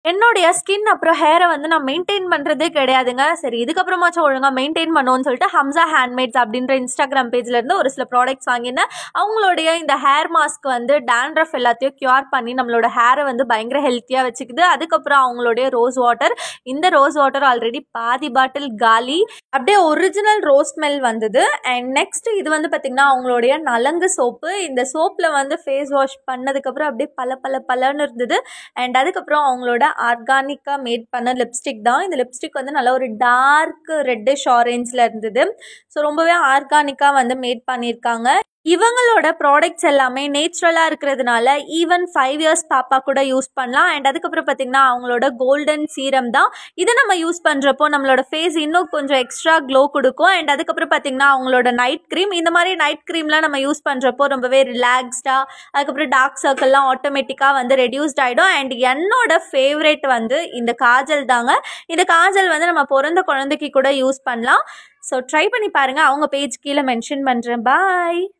என்னுடைய ஸ்கின் அப்புறம் ஹேரை வந்து நான் மெயின்டைன் பண்ணுறதே கிடையாதுங்க சரி இதுக்கப்புறமாச்சும் ஒழுங்காக மெயின்டைன் பண்ணுவோன்னு சொல்லிட்டு ஹம்சா ஹேண்ட்மேட்ஸ் அப்படின்ற இன்ஸ்டாகிராம் பேஜ்ல இருந்து ஒரு சில ப்ராடக்ட்ஸ் வாங்கியிருந்தேன் அவங்களுடைய இந்த ஹேர் மாஸ்க் வந்து டேண்ட்ரஃப் எல்லாத்தையும் க்யூர் பண்ணி நம்மளோட ஹேரை வந்து பயங்கர ஹெல்த்தியாக வச்சுக்குது அதுக்கப்புறம் அவங்களுடைய ரோஸ் வாட்டர் இந்த ரோஸ் வாட்டர் ஆல்ரெடி பாதி பாட்டில் காலி அப்படியே ஒரிஜினல் ரோஸ் ஸ்மெல் வந்தது அண்ட் நெக்ஸ்ட் இது வந்து பார்த்திங்கன்னா அவங்களுடைய நலங்கு சோப்பு இந்த சோப்பில் வந்து ஃபேஸ் வாஷ் பண்ணதுக்கப்புறம் அப்படியே பல பல பலன்னு இருந்தது அண்ட் அதுக்கப்புறம் அவங்களோட ஆர்கானிக்காக மேட் பண்ண லிப்ஸ்டிக் தான் இந்த லிப்ஸ்டிக் வந்து நல்ல ஒரு டார்க் ரெட்டிஷ் ஆரேஞ்சில் இருந்தது ஸோ ரொம்பவே ஆர்கானிக்காக வந்து மேட் பண்ணியிருக்காங்க இவங்களோட ப்ராடக்ட்ஸ் எல்லாமே நேச்சுரலாக இருக்கிறதுனால ஈவன் ஃபைவ் இயர்ஸ் பாப்பா கூட யூஸ் பண்ணலாம் அண்ட் அதுக்கப்புறம் பார்த்திங்கன்னா அவங்களோட கோல்டன் சீரம் தான் இதை நம்ம யூஸ் பண்ணுறப்போ நம்மளோட ஃபேஸ் இன்னும் கொஞ்சம் எக்ஸ்ட்ரா க்ளோ கொடுக்கும் அண்ட் அதுக்கப்புறம் பார்த்திங்கன்னா அவங்களோட நைட் க்ரீம் இந்த மாதிரி நைட் க்ரீம்லாம் நம்ம யூஸ் பண்ணுறப்போ ரொம்பவே ரிலாக்ஸ்டாக அதுக்கப்புறம் டார்க் சர்க்கிள்லாம் ஆட்டோமேட்டிக்காக வந்து ரெடியூஸ்ட் ஆகிடும் அண்ட் என்னோட ஃபேவரேட் வந்து இந்த காஜல் தாங்க இந்த காஜல் வந்து நம்ம பிறந்த குழந்தைக்கு கூட யூஸ் பண்ணலாம் ஸோ ட்ரை பண்ணி பாருங்கள் அவங்க பேஜ் கீழே மென்ஷன் பண்ணுறேன் பாய்